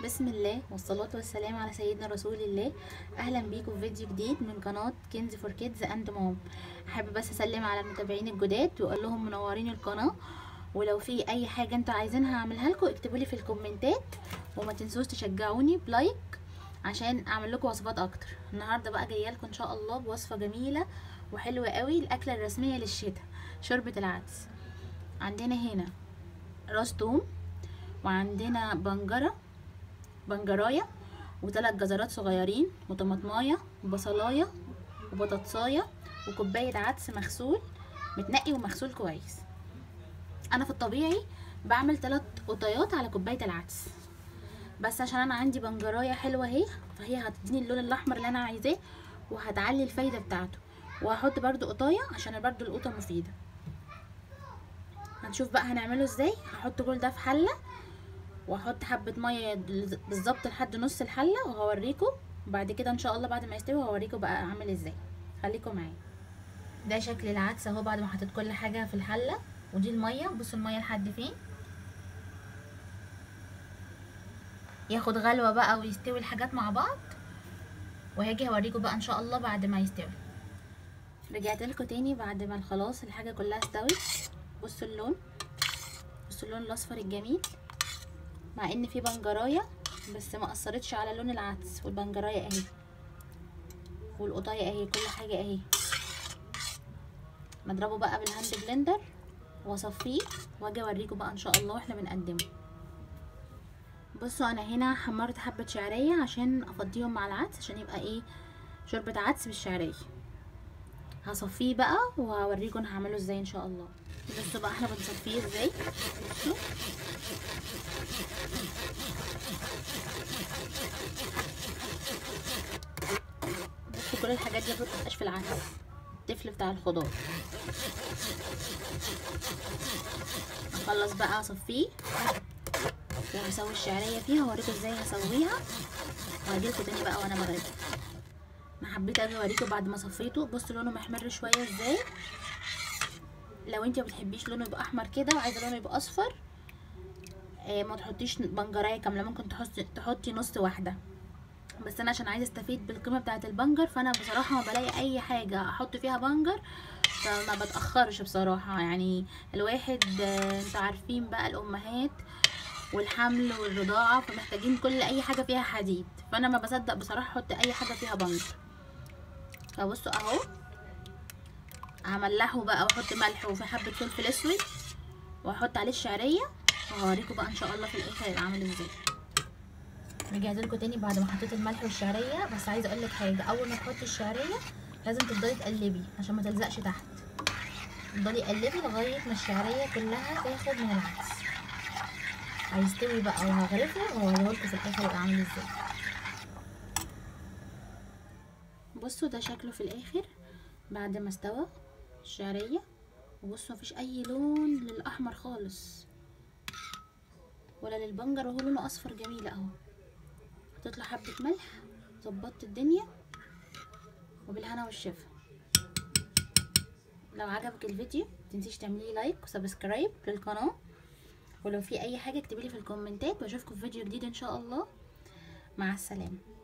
بسم الله والصلاة والسلام على سيدنا رسول الله اهلا بيكم في فيديو جديد من قناة كنز فور كيدز اند موم حابة بس اسلم على المتابعين الجداد واقول لهم منورين القناة ولو في اي حاجة انتوا عايزينها اعملها لكم اكتبوا لي في الكومنتات وما تنسوش تشجعوني بلايك عشان اعمل لكم وصفات اكتر النهارده بقى جايه لكم ان شاء الله بوصفه جميله وحلوه قوي الاكله الرسميه للشتاء شوربه العدس عندنا هنا راس توم وعندنا بنجره بنجرايه وثلاث جزرات صغيرين وطماطمايه وبصلايه وبطاطسايه وكوبايه عدس مغسول متنقي ومغسول كويس انا في الطبيعي بعمل ثلاث قطيات على كوبايه العدس بس عشان انا عندي بنجرايه حلوه اهي فهي هتديني اللون الاحمر اللي انا عايزاه وهتعلي الفايده بتاعته وهحط برده قطايه عشان برده القطه مفيده هنشوف بقى هنعمله ازاي هحط كل ده في حله واحط حبه ميه بالظبط لحد نص الحله وهوريكم بعد كده ان شاء الله بعد ما يستوي هوريكم بقى عامل ازاي خليكم معايا ده شكل العدس اهو بعد ما حطيت كل حاجه في الحله ودي الميه بصوا الميه لحد فين ياخد غلوه بقى ويستوي الحاجات مع بعض وهاجي هوريكم بقى ان شاء الله بعد ما يستوي رجعت لكم تاني بعد ما خلاص الحاجه كلها استوت بصوا اللون بصوا اللون الاصفر الجميل مع ان في بنجرايه بس ما اثرتش على لون العدس والبنجرايه اهي والقطايه اهي كل حاجه اهي نضربه بقى بالهاند بلندر واصفيه واجي اوريكم بقى ان شاء الله واحنا بنقدمه بصوا انا هنا حمرت حبه شعريه عشان افضيهم مع العدس عشان يبقى ايه شوربه عدس بالشعريه هصفيه بقى وهوريكم انا هعمله ازاي ان شاء الله بصوا بقى احنا بنصفيه ازاي بصوا بصوا كل الحاجات دي المفروض متبقاش في العدس التفل بتاع الخضار اخلص بقى اصفيه وهسوي الشعريه فيها واوريكم ازاي هسويها وهجيلكوا تاني بقى وانا بغرب انا حبيت اجي اوريكم بعد ما صفيته بصوا لونه محمر شويه ازاي لو انت ما بتحبيش لونه يبقى احمر كده وعايزه لونه يبقى اصفر آه ما تحطيش بنجرايه كامله ممكن تحطي تحطي نص واحده بس انا عشان عايزه استفيد بالقيمه بتاعه البنجر فانا بصراحه ما بلاقي اي حاجه احط فيها بنجر فما بتاخرش بصراحه يعني الواحد آه انتوا عارفين بقى الامهات والحمل والرضاعه فمحتاجين كل اي حاجه فيها حديد فانا ما بصدق بصراحه احط اي حاجه فيها بنجر فبصوا اهو هملحه بقى واحط ملح وفي حبه فلفل اسود واحط عليه الشعريه وهوريكم بقى ان شاء الله في الاخر هيبقى عامل ازاي رجعت لكم تاني بعد ما حطيت الملح والشعريه بس عايزه اقول لك حاجه اول ما تحطي الشعريه لازم تفضلي تقلبي عشان ما تلزقش تحت تفضلي قلبي لغايه ما الشعريه كلها تاخد من العدس هيستوي بقى وهغرفه وهوريهولكوا في الاخر يبقى عامل ازاي بصوا ده شكله في الاخر بعد ما استوى الشعريه وبصوا مفيش اي لون للاحمر خالص ولا للبنجر وهو لونه اصفر جميل اهو هتطلع حبه ملح ظبطت الدنيا وبالهنا والشفا لو عجبك الفيديو متنسيش تعملي لايك وسبسكرايب للقناه ولو في اي حاجه اكتبيلي في الكومنتات واشوفكم في فيديو جديد ان شاء الله مع السلامه